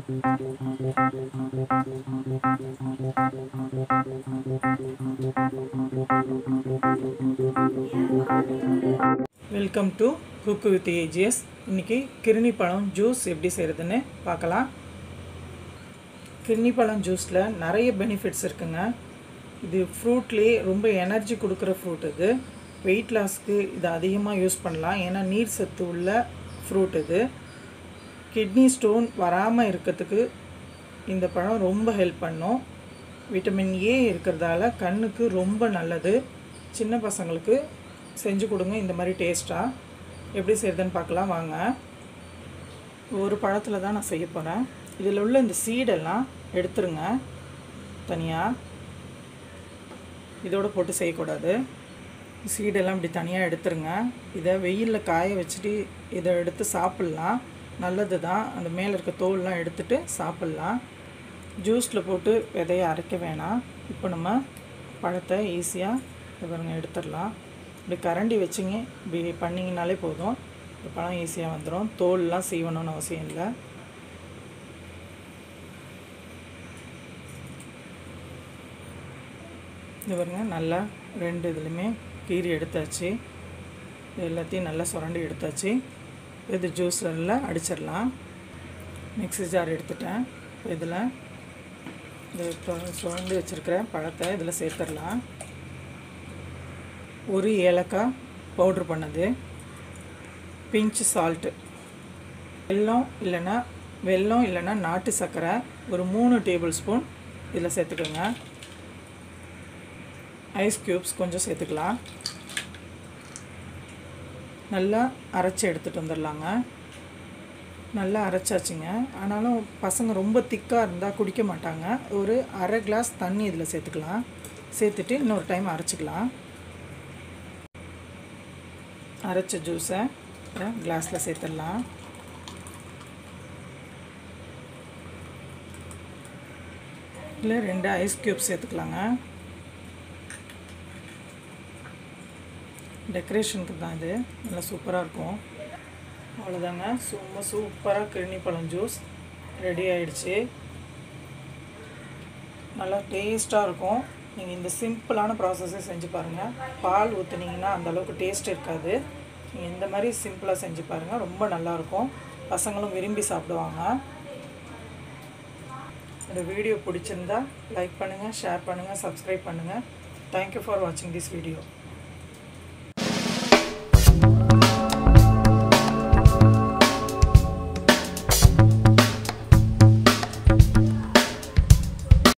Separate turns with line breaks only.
welcome to cook with AGS இன்றைக்கி கிருணி பழம் ஜூஸ் எப்படி செய்கிறதுன்னு பார்க்கலாம் கிருணி பழம் ஜூஸில் நிறைய பெனிஃபிட்ஸ் இருக்குங்க இது ஃப்ரூட்லேயே ரொம்ப எனர்ஜி கொடுக்குற ஃப்ரூட் இது வெயிட் லாஸ்க்கு இது அதிகமாக யூஸ் பண்ணலாம் ஏன்னா நீர் சத்து உள்ள ஃப்ரூட் இது கிட்னி ஸ்டோன் வராமல் இருக்கிறதுக்கு இந்த பழம் ரொம்ப ஹெல்ப் பண்ணும் விட்டமின் ஏ இருக்கிறதால கண்ணுக்கு ரொம்ப நல்லது சின்ன பசங்களுக்கு செஞ்சு கொடுங்க இந்த மாதிரி டேஸ்ட்டாக எப்படி செய்கிறதுன்னு பார்க்கலாம் வாங்க ஒரு பழத்தில் தான் நான் செய்ய போகிறேன் இதில் உள்ள இந்த சீடெல்லாம் எடுத்துருங்க தனியாக இதோடு போட்டு செய்யக்கூடாது சீடெல்லாம் இப்படி தனியாக எடுத்துருங்க இதை வெயிலில் காய வச்சுட்டு இதை எடுத்து சாப்பிட்லாம் நல்லது தான் அந்த மேலே இருக்க தோல்லாம் எடுத்துட்டு சாப்பிட்லாம் ஜூஸில் போட்டு விதையை அரைக்க வேணாம் இப்போ நம்ம பழத்தை ஈஸியாக பாருங்க எடுத்துடலாம் இப்படி கரண்டி வச்சிங்க இப்படி பண்ணிங்கனாலே போதும் இந்த பழம் ஈஸியாக வந்துடும் தோல்லாம் சீவணும்னு அவசியம் இல்லை இது பாருங்க நல்லா ரெண்டு இதுலையுமே கீரி எடுத்தாச்சு இது எல்லாத்தையும் நல்லா சுரண்டி எடுத்தாச்சு இது ஜூஸில் அடிச்சிடலாம் மிக்ஸி ஜார் எடுத்துட்டேன் இதில் இது இப்போ சுரண்டி வச்சுருக்கிற பழத்தை இதில் சேர்த்துடலாம் ஒரு ஏலக்காய் பவுட்ரு பண்ணது பிஞ்சு சால்ட்டு வெல்லம் இல்லைன்னா வெல்லம் இல்லைன்னா நாட்டு சர்க்கரை ஒரு மூணு டேபிள் ஸ்பூன் இதில் சேர்த்துக்கோங்க ஐஸ் க்யூப்ஸ் கொஞ்சம் சேர்த்துக்கலாம் நல்லா அரைச்சி எடுத்துகிட்டு வந்துடலாங்க நல்லா அரைச்சாச்சுங்க ஆனாலும் பசங்க ரொம்ப திக்காக இருந்தால் குடிக்க மாட்டாங்க ஒரு அரை கிளாஸ் தண்ணி இதில் சேர்த்துக்கலாம் சேர்த்துட்டு இன்னொரு டைம் அரைச்சிக்கலாம் அரைச்ச ஜூஸை கிளாஸில் சேர்த்துடலாம் இல்லை ரெண்டு ஐஸ் க்யூப் சேர்த்துக்கலாங்க டெக்கரேஷனுக்கு தான் இது நல்லா சூப்பராக இருக்கும் அவ்வளோதாங்க சும்மா சூப்பராக கிருணி பழம் ஜூஸ் ரெடி ஆயிடுச்சு நல்லா டேஸ்ட்டாக இருக்கும் நீங்கள் இந்த சிம்பிளான ப்ராசஸை செஞ்சு பாருங்கள் பால் ஊற்றுனீங்கன்னா அந்தளவுக்கு டேஸ்ட் இருக்காது நீங்கள் இந்த மாதிரி சிம்பிளாக செஞ்சு பாருங்கள் ரொம்ப நல்லாயிருக்கும் பசங்களும் விரும்பி சாப்பிடுவாங்க இந்த வீடியோ பிடிச்சிருந்தா லைக் பண்ணுங்கள் ஷேர் பண்ணுங்கள் சப்ஸ்கிரைப் பண்ணுங்கள் தேங்க்யூ ஃபார் வாட்சிங் திஸ் வீடியோ